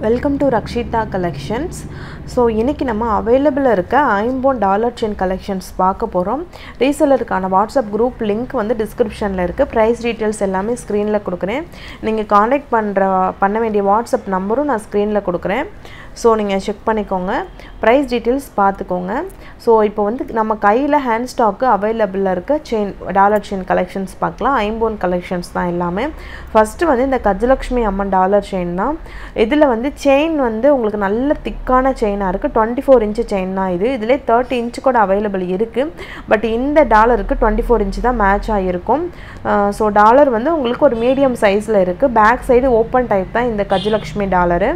welcome to Rakshita collections so இன்றைக்கி நம்ம அவைலபிளாக இருக்க ஐம்போன் டாலர் செயின் கலெக்ஷன்ஸ் பார்க்க போகிறோம் ரீசெலருக்கான வாட்ஸ்அப் குரூப் லிங்க் வந்து டிஸ்கிரிப்ஷனில் இருக்குது ப்ரைஸ் டீட்டெயில்ஸ் எல்லாமே ஸ்க்ரீனில் கொடுக்குறேன் நீங்கள் காண்டாக்ட் பண்ணுற பண்ண வேண்டிய வாட்ஸ்அப் நம்பரும் நான் ஸ்க்ரீனில் கொடுக்குறேன் ஸோ நீங்கள் செக் பண்ணிக்கோங்க ப்ரைஸ் டீட்டெயில்ஸ் பார்த்துக்கோங்க ஸோ இப்போ வந்து நம்ம கையில் ஹேண்ட் ஸ்டாக்கு அவைலபிளில் இருக்க செயின் டாலர் செயின் கலெக்ஷன்ஸ் பார்க்கலாம் ஐம்போன் கலெக்ஷன்ஸ் தான் எல்லாமே ஃபஸ்ட்டு வந்து இந்த கஜலக்ஷ்மி அம்மன் டாலர் செயின் தான் இதில் வந்து செயின் வந்து உங்களுக்கு நல்ல திக்கான செயினாக இருக்குது டுவெண்ட்டி ஃபோர் இன்ச்சு செயின் தான் இது இதிலே தேர்ட்டி இன்ச்சு கூட அவைலபிள் இருக்குது பட் இந்த டாலருக்கு டுவெண்ட்டி ஃபோர் இன்ச்சு தான் மேட்ச் ஆகிருக்கும் ஸோ டாலர் வந்து உங்களுக்கு ஒரு மீடியம் சைஸில் இருக்குது பேக் சைடு ஓப்பன் டைப் தான் இந்த கஜலக்ஷ்மி டாலரு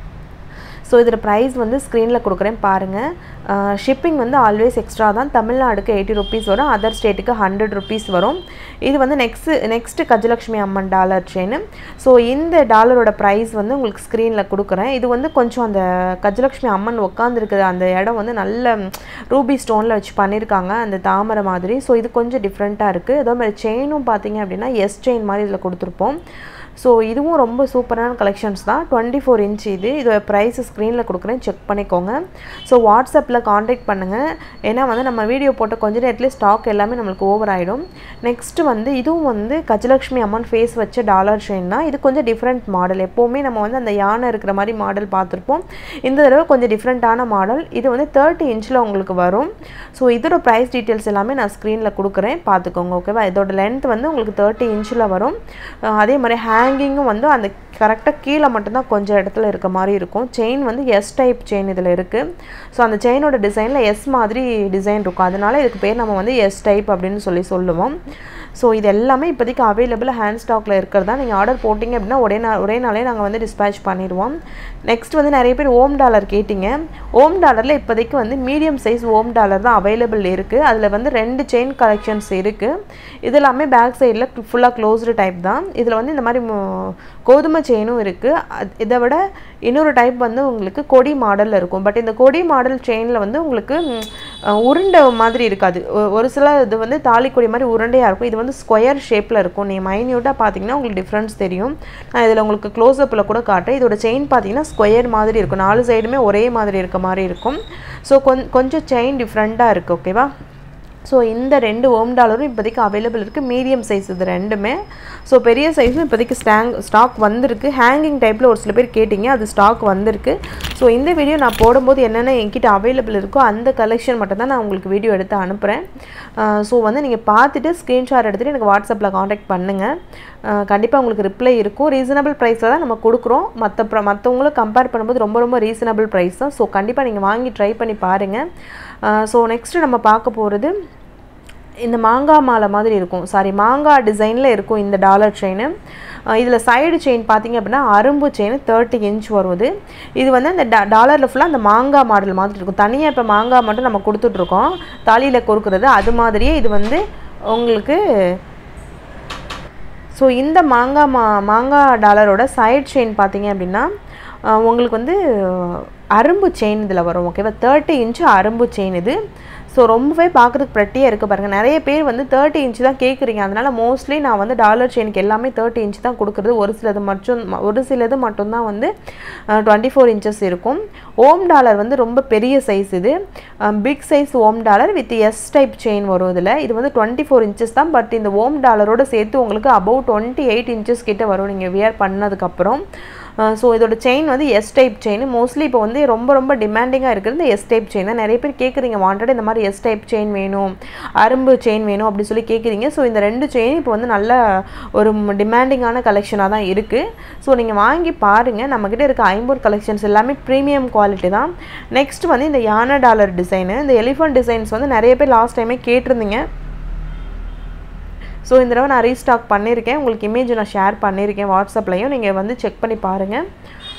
ஸோ இதில் ப்ரைஸ் வந்து ஸ்க்ரீனில் கொடுக்குறேன் பாருங்கள் ஷிப்பிங் வந்து ஆல்வேஸ் எக்ஸ்ட்ரா தான் தமிழ்நாடுக்கு எயிட்டி ருபீஸ் வரும் அதர் ஸ்டேட்டுக்கு ஹண்ட்ரட் ருபீஸ் வரும் இது வந்து next next Gajalakshmi Amman dollar chain so இந்த டாலரோட ப்ரைஸ் வந்து உங்களுக்கு ஸ்க்ரீனில் கொடுக்குறேன் இது வந்து கொஞ்சம் அந்த கஜலக்ஷ்மி அம்மன் உட்காந்துருக்குற அந்த இடம் வந்து நல்ல ரூபி ஸ்டோனில் வச்சு பண்ணியிருக்காங்க அந்த தாமரை மாதிரி ஸோ இது கொஞ்சம் டிஃப்ரெண்ட்டாக இருக்குது அதே மாதிரி செயினும் பார்த்தீங்க அப்படின்னா எஸ் செயின் மாதிரி இதில் கொடுத்துருப்போம் ஸோ இதுவும் ரொம்ப சூப்பரான கலெக்ஷன்ஸ் தான் டுவெண்ட்டி ஃபோர் இன்ச் இது இதோட ப்ரைஸ் ஸ்க்ரீனில் கொடுக்குறேன் செக் பண்ணிக்கோங்க ஸோ வாட்ஸ்அப்பில் காண்டாக்ட் பண்ணுங்கள் ஏன்னா வந்து நம்ம வீடியோ போட்ட கொஞ்ச நேரத்துலேயே ஸ்டாக் எல்லாமே நம்மளுக்கு ஓவர் ஆகிடும் நெக்ஸ்ட்டு வந்து இதுவும் வந்து கஜலக்ஷ்மி அம்மன் ஃபேஸ் வச்ச டாலர் செயின் தான் இது கொஞ்சம் டிஃப்ரெண்ட் மாடல் எப்போவுமே நம்ம வந்து அந்த யானை இருக்கிற மாதிரி மாடல் பார்த்துருப்போம் இந்த தடவை கொஞ்சம் டிஃப்ரெண்ட்டான மாடல் இது வந்து தேர்ட்டி இன்ச்சில் உங்களுக்கு வரும் ஸோ இதோட ப்ரைஸ் டீட்டெயில்ஸ் எல்லாமே நான் ஸ்க்ரீனில் கொடுக்குறேன் பார்த்துக்கோங்க ஓகேவா இதோட லென்த் வந்து உங்களுக்கு தேர்ட்டி இன்ச்சில் வரும் அதே மாதிரி ஹேண்ட் ஹேங்கிங்கும் வந்து அந்த கரெக்டாக கீழே மட்டும்தான் கொஞ்சம் இடத்துல இருக்க மாதிரி இருக்கும் செயின் வந்து எஸ் டைப் செயின் இதில் இருக்குது ஸோ அந்த செயினோட டிசைனில் எஸ் மாதிரி டிசைன் இருக்கும் அதனால இதுக்கு பேர் நம்ம வந்து எஸ் டைப் அப்படின்னு சொல்லி சொல்லுவோம் ஸோ இது எல்லாமே இப்போதைக்கு அவைலபிள் ஹேண்ட் ஸ்டாக்கில் இருக்கிறதா நீங்கள் ஆர்டர் போட்டிங்க அப்படின்னா ஒரே நாள் ஒரே நாளே நாங்கள் வந்து டிஸ்பேச் பண்ணிடுவோம் நெக்ஸ்ட் வந்து நிறைய பேர் ஓம் டாலர் கேட்டிங்க ஓம் டாலரில் இப்போதைக்கு வந்து மீடியம் சைஸ் ஓம் டாலர் தான் அவைலபிள் இருக்குது அதில் வந்து ரெண்டு செயின் கலெக்ஷன்ஸ் இருக்குது இது எல்லாமே பேக் சைடில் ஃபுல்லாக க்ளோஸ்டு டைப் தான் இதில் வந்து இந்த மாதிரி கோதுமை செயினும் இருக்குது இதை விட இன்னொரு டைப் வந்து உங்களுக்கு கொடி மாடலில் இருக்கும் பட் இந்த கொடி மாடல் செயினில் வந்து உங்களுக்கு உருண்டை மாதிரி இருக்காது ஒரு சில இது வந்து தாலிக்கொடி மாதிரி உருண்டையாக இருக்கும் இது வந்து ஸ்கொயர் ஷேப்பில் இருக்கும் நீங்கள் மைன்யூட்டாக பார்த்தீங்கன்னா உங்களுக்கு டிஃப்ரென்ஸ் தெரியும் நான் இதில் உங்களுக்கு க்ளோஸ்அப்பில் கூட காட்டுறேன் இதோட செயின் பார்த்தீங்கன்னா ஸ்கொயர் மாதிரி இருக்கும் நாலு சைடுமே ஒரே மாதிரி இருக்க மாதிரி இருக்கும் ஸோ கொஞ்சம் செயின் டிஃப்ரெண்ட்டாக இருக்குது ஓகேவா ஸோ இந்த ரெண்டு ஓம் டாலரும் இப்போதைக்கு அவைலபிள் இருக்குது மீடியம் சைஸ் இது ரெண்டுமே ஸோ பெரிய சைஸும் இப்போதைக்கு ஸ்டாங் ஸ்டாக் வந்திருக்கு ஹேங்கிங் டைப்பில் ஒரு சில பேர் கேட்டிங்க அது ஸ்டாக் வந்திருக்கு ஸோ இந்த வீடியோ நான் போடும்போது என்னென்ன என்கிட்ட அவைலபிள் இருக்கோ அந்த கலெக்ஷன் மட்டும் தான் நான் உங்களுக்கு வீடியோ எடுத்து அனுப்புகிறேன் ஸோ வந்து நீங்கள் பார்த்துட்டு ஸ்க்ரீன்ஷாட் எடுத்துகிட்டு எனக்கு வாட்ஸ்அப்பில் காண்டாக்ட் பண்ணுங்கள் கண்டிப்பாக உங்களுக்கு ரிப்ளை இருக்கும் ரீசனபிள் ப்ரைஸில் தான் நம்ம கொடுக்குறோம் மற்ற ப்ர மற்றவங்கள கம்பேர் பண்ணும்போது ரொம்ப ரொம்ப ரீசனபிள் ப்ரைஸ் தான் ஸோ கண்டிப்பாக நீங்கள் வாங்கி ட்ரை பண்ணி பாருங்கள் ஸோ நெக்ஸ்ட்டு நம்ம பார்க்க போகிறது இந்த மாங்காய் மாலை மாதிரி இருக்கும் சாரி மாங்காய் டிசைனில் இருக்கும் இந்த டாலர் செயின் இதில் சைடு செயின் பார்த்தீங்க அப்படின்னா அரும்பு செயின் தேர்ட்டி இன்ச் வருவது இது வந்து அந்த டா டாலரில் ஃபுல்லாக அந்த மாங்காய் மாடல் மாதிரி இருக்கும் தனியாக இப்போ மாங்காய் மட்டும் நம்ம கொடுத்துட்ருக்கோம் தாலியில் கொடுக்குறது அது மாதிரியே இது வந்து உங்களுக்கு ஸோ இந்த மாங்காய் மா மாங்காய் டாலரோட சைட் செயின் பார்த்தீங்க அப்படின்னா உங்களுக்கு வந்து அரும்பு செயின் இதில் வரும் ஓகேவா தேர்ட்டி இன்ச்சு அரும்பு செயின் இது ஸோ ரொம்பவே பார்க்குறதுக்கு ப்ரெட்டியாக இருக்குது பாருங்கள் நிறைய பேர் வந்து தேர்ட்டி இன்ச்சு தான் கேட்குறீங்க அதனால் மோஸ்ட்லி நான் வந்து டாலர் செயினுக்கு எல்லாமே தேர்ட்டி இன்ச் தான் கொடுக்குறது ஒரு சிலது மட்டும் ஒரு சிலது மட்டும்தான் வந்து டுவெண்ட்டி ஃபோர் இன்ச்சஸ் இருக்கும் ஓம் டாலர் வந்து ரொம்ப பெரிய சைஸ் இது big size Om dollar with S type chain வரும் இதில் இது வந்து டுவெண்ட்டி ஃபோர் இன்ச்சஸ் தான் பட் இந்த ஓம் டாலரோடு சேர்த்து உங்களுக்கு அபவுட் டுவெண்ட்டி எயிட் இன்ச்சஸ் கிட்ட வரும் நீங்கள் வியர் பண்ணதுக்கப்புறம் ஸோ இதோட செயின் வந்து எஸ் டைப் செயின் மோஸ்ட்லி இப்போ வந்து ரொம்ப ரொம்ப டிமாண்டிங்காக இருக்கிறது இந்த எஸ் டைப் செயின் தான் நிறைய பேர் கேட்குறீங்க வாண்டட் இந்த மாதிரி எஸ் டைப் செயின் வேணும் அரும்பு செயின் வேணும் அப்படி சொல்லி கேட்குறீங்க ஸோ இந்த ரெண்டு செயின் இப்போ வந்து நல்ல ஒரு டிமாண்டிங்கான கலெக்ஷனாக தான் இருக்குது ஸோ நீங்கள் வாங்கி பாருங்கள் நம்மக்கிட்ட இருக்க ஐம்பது கலெக்ஷன்ஸ் எல்லாமே ப்ரீமியம் குவாலிட்டி தான் நெக்ஸ்ட் வந்து இந்த யானை டாலர் டிசைனு இந்த எலிஃபண்ட் டிசைன்ஸ் வந்து நிறைய பேர் லாஸ்ட் டைமே கேட்டிருந்தீங்க ஸோ இந்த தடவை நான் ரீஸ்டாக் பண்ணியிருக்கேன் உங்களுக்கு இமேஜ் நான் ஷேர் பண்ணியிருக்கேன் வாட்ஸ்அப்லையும் நீங்கள் வந்து செக் பண்ணி பாருங்கள்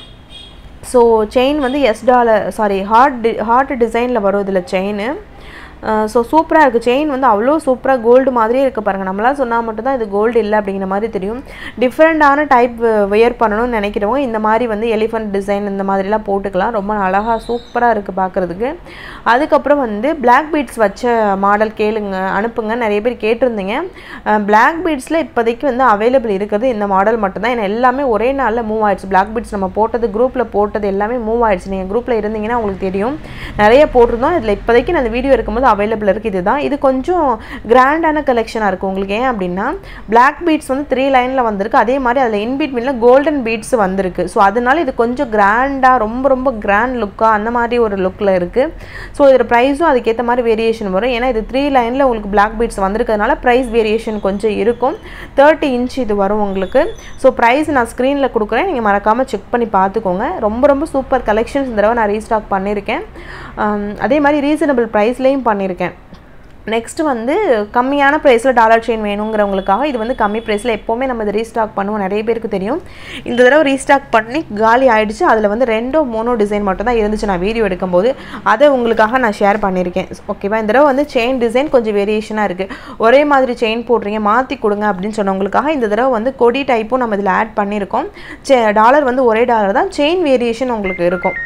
ஸோ செயின் வந்து எஸ் டாலர் சாரி ஹார்ட் டி ஹார்ட் டிசைனில் வரும் இதில் செயின் ஸோ சூப்பராக இருக்குது செயின் வந்து அவ்வளோ சூப்பராக கோல்டு மாதிரியே இருக்குது பாருங்கள் நம்மளாம் சொன்னால் மட்டும்தான் இது கோல்டு இல்லை அப்படிங்கிற மாதிரி தெரியும் டிஃப்ரெண்ட்டான டைப் வியர் பண்ணணும்னு நினைக்கிறவங்க இந்த மாதிரி வந்து எலிஃபண்ட் டிசைன் இந்த மாதிரிலாம் போட்டுக்கலாம் ரொம்ப அழகாக சூப்பராக இருக்குது பார்க்குறதுக்கு அதுக்கப்புறம் வந்து பிளாக் பீட்ஸ் வச்ச மாடல் கேளுங்க அனுப்புங்க நிறைய பேர் கேட்டிருந்தீங்க பிளாக் பீட்ஸில் இப்போதைக்கு வந்து அவைலபிள் இருக்கிறது இந்த மாடல் மட்டும்தான் ஏன்னா எல்லாமே ஒரே நாளில் மூவ் ஆயிடுச்சு பிளாக் பீட்ஸ் நம்ம போட்டது குரூப்பில் போட்டது எல்லாமே மூவ் ஆயிடுச்சு நீங்கள் குரூப்பில் இருந்தீங்கன்னா உங்களுக்கு தெரியும் நிறைய போட்டிருந்தோம் இதில் இப்போதைக்கு நான் அந்த வீடியோ இருக்கும்போது அவைலபிள் இருக்குது இதுதான் இது கொஞ்சம் கிராண்டான கலெக்ஷனாக இருக்குது உங்களுக்கு ஏன் அப்படின்னா பிளாக் பீட்ஸ் வந்து த்ரீ லைனில் வந்திருக்கு அதே மாதிரி அதில் இன்பிட்வீனில் கோல்டன் பீட்ஸ் வந்திருக்கு ஸோ அதனால இது கொஞ்சம் கிராண்டாக ரொம்ப ரொம்ப கிராண்ட் லுக்காக அந்த மாதிரி ஒரு லுக்கில் இருக்குது ஸோ இதோட ப்ரைஸும் அதுக்கேற்ற மாதிரி வேரியேஷன் வரும் ஏன்னா இது த்ரீ லைனில் உங்களுக்கு பிளாக் பீட்ஸ் வந்திருக்கிறதுனால ப்ரைஸ் வேரியேஷன் கொஞ்சம் இருக்கும் தேர்ட்டி இன்ச் இது வரும் உங்களுக்கு ஸோ ப்ரைஸ் நான் ஸ்க்ரீனில் கொடுக்குறேன் நீங்கள் மறக்காமல் செக் பண்ணி பார்த்துக்கோங்க ரொம்ப ரொம்ப சூப்பர் கலெக்ஷன்ஸ் இந்த தடவை நான் ரீஸ்டாக் பண்ணியிருக்கேன் ஆம், அதே மாதிரி ரீசனபிள் ப்ரைஸ்லேயும் பண்ணியிருக்கேன் நெக்ஸ்ட் வந்து கம்மியான ப்ரைஸில் டாலர் செயின் வேணுங்கிறவங்களுக்காக இது வந்து கம்மி ப்ரைஸில் எப்போவுமே நம்ம இதை ரீஸ்டாக் பண்ணுவோம் நிறைய பேருக்கு தெரியும் இந்த தடவை ரீஸ்டாக் பண்ணி காலி ஆயிடுச்சு அதில் வந்து ரெண்டோ மூணோ டிசைன் மட்டும் தான் இருந்துச்சு நான் வீடியோ எடுக்கும்போது அதை உங்களுக்காக நான் ஷேர் பண்ணியிருக்கேன் ஓகேவா இந்த தடவை வந்து செயின் டிசைன் கொஞ்சம் வேரியேஷனாக இருக்குது ஒரே மாதிரி செயின் போடுறீங்க மாற்றி கொடுங்க அப்படின்னு சொன்னவங்களுக்காக இந்த தடவை வந்து கொடி டைப்பும் நம்ம இதில் ஆட் பண்ணியிருக்கோம் செ டாலர் வந்து ஒரே டாலர் தான் செயின் வேரியேஷன் உங்களுக்கு இருக்கும்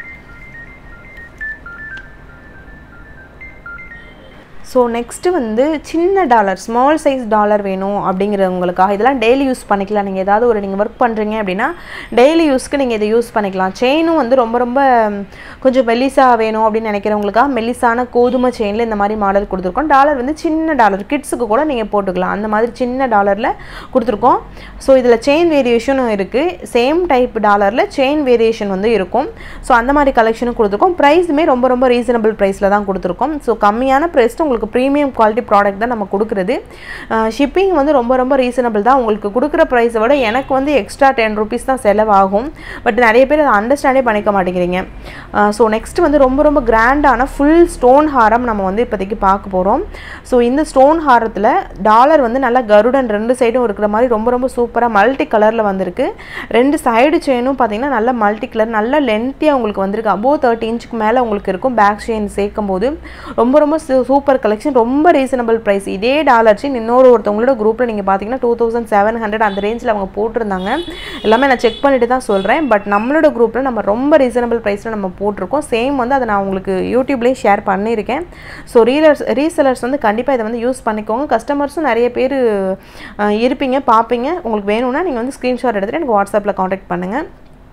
ஸோ நெக்ஸ்ட்டு வந்து சின்ன டாலர் ஸ்மால் சைஸ் டாலர் வேணும் அப்படிங்கிறவங்களுக்காக இதெல்லாம் டெய்லி யூஸ் பண்ணிக்கலாம் நீங்கள் ஏதாவது ஒரு நீங்கள் ஒர்க் பண்ணுறீங்க அப்படின்னா டெய்லி யூஸ்க்கு நீங்கள் இதை யூஸ் பண்ணிக்கலாம் செயினும் வந்து ரொம்ப ரொம்ப ம், கொஞ்சம் மெல்லிசாக வேணும் அப்படின்னு நினைக்கிறவங்களுக்காக மெல்லிசான கோதுமை செயினில் இந்த மாதிரி மாடல் கொடுத்துருக்கோம் டாலர் வந்து சின்ன டாலர் கிட்ஸுக்கு கூட நீங்கள் போட்டுக்கலாம் அந்த மாதிரி சின்ன டாலரில் கொடுத்துருக்கோம் ஸோ இதில் செயின் வேரியேஷனும் இருக்குது சேம் டைப் டாலரில் செயின் வேரியேஷன் வந்து இருக்கும் ஸோ அந்த மாதிரி கலெக்ஷனும் கொடுத்துருக்கோம் ப்ரைஸுமே ரொம்ப ரொம்ப ரீசனபிள் ப்ரைஸில் தான் கொடுத்துருக்கோம் ஸோ கம்மியான ப்ரைஸ் உங்களுக்கு ப்ரீமியம் குவாலிட்டி ப்ராடக்ட் தான் நம்ம கொடுக்குறது ஷிப்பிங் வந்து ரொம்ப ரொம்ப ரீசனபிள் தான் உங்களுக்கு கொடுக்குற ப்ரைஸை விட எனக்கு வந்து எக்ஸ்ட்ரா டென் ருபீஸ் தான் செலவாகும் பட் நிறைய பேர் அதை அண்டர்ஸ்டாண்டே பண்ணிக்க மாட்டேங்கிறீங்க ஸோ நெக்ஸ்ட் வந்து ரொம்ப ரொம்ப கிராண்டான ஃபுல் ஸ்டோன் ஹாரம் நம்ம வந்து இப்போதைக்கு பார்க்க போகிறோம் ஸோ இந்த ஸ்டோன் ஹாரத்தில் டாலர் வந்து நல்லா கருடன் ரெண்டு சைடும் இருக்கிற மாதிரி ரொம்ப ரொம்ப சூப்பராக மல்டி கலரில் வந்திருக்கு ரெண்டு சைடு செயினும் பார்த்தீங்கன்னா நல்ல மல்டி கலர் நல்ல லென்த்தியாக உங்களுக்கு வந்திருக்கு அபோவ் தேர்ட்டி இன்ச்சுக்கு மேலே உங்களுக்கு இருக்கும் பேக் செயின் சேர்க்கும் போது ரொம்ப ரொம்ப சூப்பர் கலெக்ஷன் ரொம்ப ரீசனபிள் ப்ரைஸ் இதே டாலர் செயின் இன்னொரு ஒருத்தவங்களோட குரூப்பில் நீங்கள் பார்த்தீங்கன்னா டூ தௌசண்ட் செவன் ஹண்ட்ரட் அந்த ரேஞ்சில் அவங்க போட்டிருந்தாங்க எல்லாமே நான் செக் பண்ணிட்டு தான் சொல்கிறேன் பட் நம்மளோட குரூப்பில் நம்ம ரொம்ப ரீசனபிள் ப்ரைஸில் நம்ம போட்டிருக்கோம் சேம் வந்து அதை நான் உங்களுக்கு யூடியூப்லேயும் ஷேர் பண்ணியிருக்கேன் ஸோ ரீலர்ஸ் ரீசெலர்ஸ் வந்து கண்டிப்பாக இதை வந்து யூஸ் பண்ணிக்கோங்க கஸ்டமர்ஸும் நிறைய பேர் இருப்பீங்க பார்ப்பீங்க உங்களுக்கு வேணும்னா நீங்கள் வந்து ஸ்க்ரீன்ஷாட் எடுத்துகிட்டு எனக்கு வாட்ஸ்அப்பில் காண்டாக்ட் பண்ணுங்கள்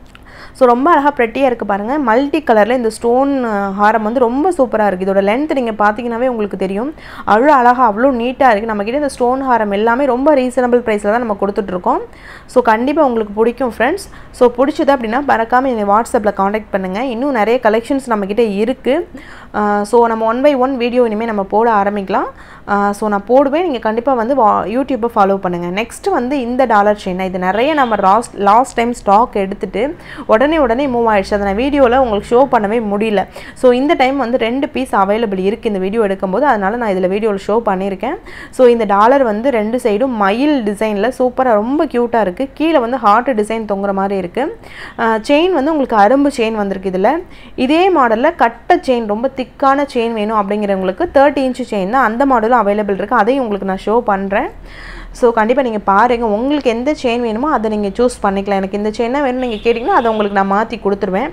ஸோ ரொம்ப அழகாக ப்ரெட்டியாக இருக்குது பாருங்கள் மல்டி கலரில் இந்த ஸ்டோன் ஹாரம் வந்து ரொம்ப சூப்பராக இருக்குது இதோட லென்த் நீங்கள் பார்த்தீங்கன்னாவே உங்களுக்கு தெரியும் அவ்வளோ அழகாக அவ்வளோ நீட்டாக இருக்குது நம்மக்கிட்ட இந்த ஸ்டோன் ஹாரம் எல்லாமே ரொம்ப ரீசனபிள் ப்ரைஸில் தான் நம்ம கொடுத்துட்ருக்கோம் ஸோ கண்டிப்பாக உங்களுக்கு பிடிக்கும் ஃப்ரெண்ட்ஸ் ஸோ பிடிச்சது அப்படின்னா மறக்காமல் என்னை வாட்ஸ்அப்பில் காண்டாக்ட் பண்ணுங்கள் இன்னும் நிறைய கலெக்ஷன்ஸ் நம்மக்கிட்ட இருக்குது ஸோ நம்ம ஒன் பை ஒன் வீடியோ இனிமேல் நம்ம போட ஆரம்பிக்கலாம் ஸோ நான் போடுவேன் நீங்கள் கண்டிப்பாக வந்து வா யூடியூப்பை ஃபாலோ பண்ணுங்கள் நெக்ஸ்ட் வந்து இந்த டாலர் செயின் இது நிறைய நம்ம லாஸ்ட் லாஸ்ட் டைம் ஸ்டாக் எடுத்துட்டு உடனே உடனே மூவ் ஆயிடுச்சு அதை நான் வீடியோவில் உங்களுக்கு ஷோ பண்ணவே முடியல ஸோ இந்த டைம் வந்து ரெண்டு பீஸ் அவைலபிள் இருக்குது இந்த வீடியோ எடுக்கும்போது அதனால் நான் இதில் வீடியோவில் ஷோ பண்ணியிருக்கேன் ஸோ இந்த டாலர் வந்து ரெண்டு சைடும் மயில் டிசைனில் சூப்பராக ரொம்ப க்யூட்டாக இருக்குது கீழே வந்து ஹார்ட் டிசைன் தொங்குற மாதிரி இருக்குது செயின் வந்து உங்களுக்கு அரும்பு செயின் வந்திருக்கு இதில் இதே மாடலில் கட்ட செயின் ரொம்ப திக்கான செயின் வேணும் அப்படிங்கிறவங்களுக்கு தேர்ட்டி இன்ச்சு செயின் தான் அந்த மாடலும் அவைலபிள் இருக்குது அதையும் உங்களுக்கு நான் ஷோ பண்ணுறேன் ஸோ கண்டிப்பாக நீங்கள் பாருங்கள் உங்களுக்கு எந்த செயின் வேணுமோ அதை நீங்கள் சூஸ் பண்ணிக்கலாம் எனக்கு இந்த செயின் தான் வேணும் நீங்கள் கேட்டிங்கன்னா அதை உங்களுக்கு நான் மாற்றி கொடுத்துருவேன்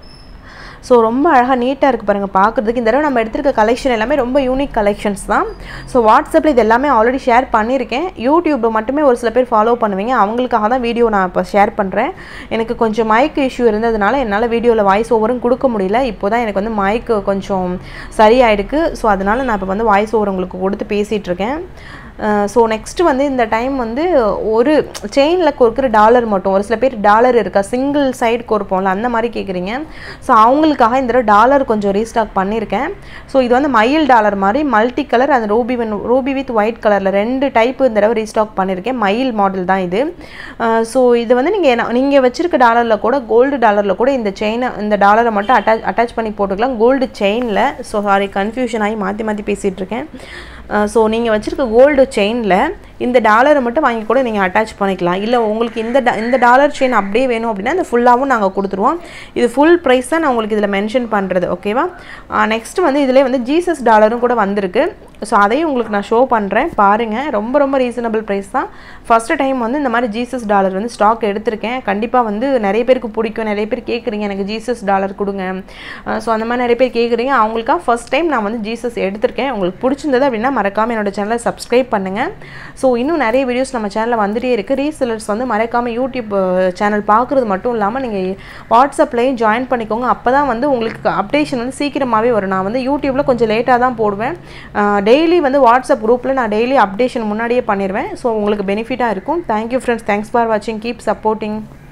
ஸோ ரொம்ப அழகாக நீட்டாக இருக்குது பாருங்கள் பார்க்குறதுக்கு இந்த தடவை நம்ம எடுத்திருக்க கலெக்ஷன் எல்லாமே ரொம்ப யூனிக் கலெக்ஷன்ஸ் தான் ஸோ வாட்ஸ்அப்பில் இது எல்லாமே ஆல்ரெடி ஷேர் பண்ணியிருக்கேன் யூடியூப் மட்டுமே ஒரு சில பேர் ஃபாலோ பண்ணுவீங்க அவங்களுக்காக தான் வீடியோ நான் இப்போ ஷேர் பண்ணுறேன் எனக்கு கொஞ்சம் மைக் இஷ்யூ இருந்ததுனால என்னால் வீடியோவில் வாய்ஸ் ஓவரும் கொடுக்க முடியல இப்போ தான் எனக்கு வந்து மைக்கு கொஞ்சம் சரியாயிடுக்கு ஸோ அதனால் நான் இப்போ வந்து வாய்ஸ் ஓவர் உங்களுக்கு கொடுத்து பேசிகிட்டு இருக்கேன் ஸோ நெக்ஸ்ட்டு வந்து இந்த டைம் வந்து ஒரு செயினில் கொடுக்குற டாலர் மட்டும் ஒரு சில பேர் டாலர் இருக்கா சிங்கிள் சைடு கொடுப்போம்ல அந்த மாதிரி கேட்குறீங்க ஸோ அவங்களுக்காக இந்த தடவை டாலர் கொஞ்சம் ரீஸ்டாக் பண்ணியிருக்கேன் ஸோ இது வந்து மயில் டாலர் மாதிரி மல்டி கலர் அந்த ரூபி ரூபி வித் ஒயிட் கலரில் ரெண்டு டைப்பு இந்த தடவை ரீஸ்டாக் பண்ணியிருக்கேன் மயில் மாடல் தான் இது ஸோ இது வந்து நீங்கள் நீங்கள் வச்சுருக்க டாலரில் கூட கோல்டு டாலரில் கூட இந்த செயினை இந்த டாலரை மட்டும் அட்டாச் அட்டாச் பண்ணி போட்டுக்கலாம் கோல்டு செயினில் ஸோ சாரி கன்ஃபியூஷன் ஆகி மாற்றி மாற்றி பேசிகிட்டு இருக்கேன் ஸோ நீங்கள் வச்சுருக்க கோல்டு செயினில் இந்த டாலரை மட்டும் வாங்கி கூட நீங்கள் அட்டாச் பண்ணிக்கலாம் இல்லை உங்களுக்கு இந்த da- இந்த டாலர் செயின் அப்படியே வேணும் அப்படின்னா இந்த ஃபுல்லாகவும் நாங்கள் கொடுத்துருவோம் இது ஃபுல் ப்ரைஸ் தான் நான் உங்களுக்கு இதில் மென்ஷன் பண்ணுறது ஓகேவா நெக்ஸ்ட் வந்து இதிலே வந்து ஜீசஸ் டாலரும் கூட வந்திருக்கு ஸோ அதையும் உங்களுக்கு நான் ஷோ பண்ணுறேன் பாருங்கள் ரொம்ப ரொம்ப ரீசனபிள் ப்ரைஸ் தான் ஃபஸ்ட்டு டைம் வந்து இந்த மாதிரி ஜீசஸ் டாலர் வந்து ஸ்டாக் எடுத்திருக்கேன் கண்டிப்பாக வந்து நிறைய பேருக்கு பிடிக்கும் நிறைய பேர் கேட்குறீங்க எனக்கு ஜீசஸ் டாலர் கொடுங்க ஸோ அந்த மாதிரி நிறைய பேர் கேட்குறீங்க அவங்களுக்காக ஃபஸ்ட் டைம் நான் வந்து ஜீசஸ் எடுத்திருக்கேன் உங்களுக்கு பிடிச்சிருந்தது அப்படின்னா மறக்காமல் என்னோட சேனலை சப்ஸ்கிரைப் பண்ணுங்கள் ஸோ இன்னும் நிறைய வீடியோஸ் நம்ம சேனலில் வந்துட்டே இருக்குது ரீசெலர்ஸ் வந்து மறக்காமல் யூடியூப் சேனல் பார்க்குறது மட்டும் இல்லாமல் நீங்கள் வாட்ஸ்அப்லேயும் ஜாயின் பண்ணிக்கோங்க அப்போ தான் வந்து உங்களுக்கு அப்டேஷன் வந்து சீக்கிரமாகவே வரும் நான் வந்து யூடியூப்பில் கொஞ்சம் லேட்டாக தான் போடுவேன் டெய்லி வந்து வாட்ஸ்அப் குரூப்பில் நான் டெய்லி அப்டேஷன் முன்னாடியே பண்ணிடுவேன் ஸோ உங்களுக்கு பெனிஃபிட்டாக இருக்கும் தேங்க்யூ ஃப்ரெண்ட்ஸ் தேங்க்ஸ் ஃபார் வாட்சிங் கீப் சப்போர்ட்டிங்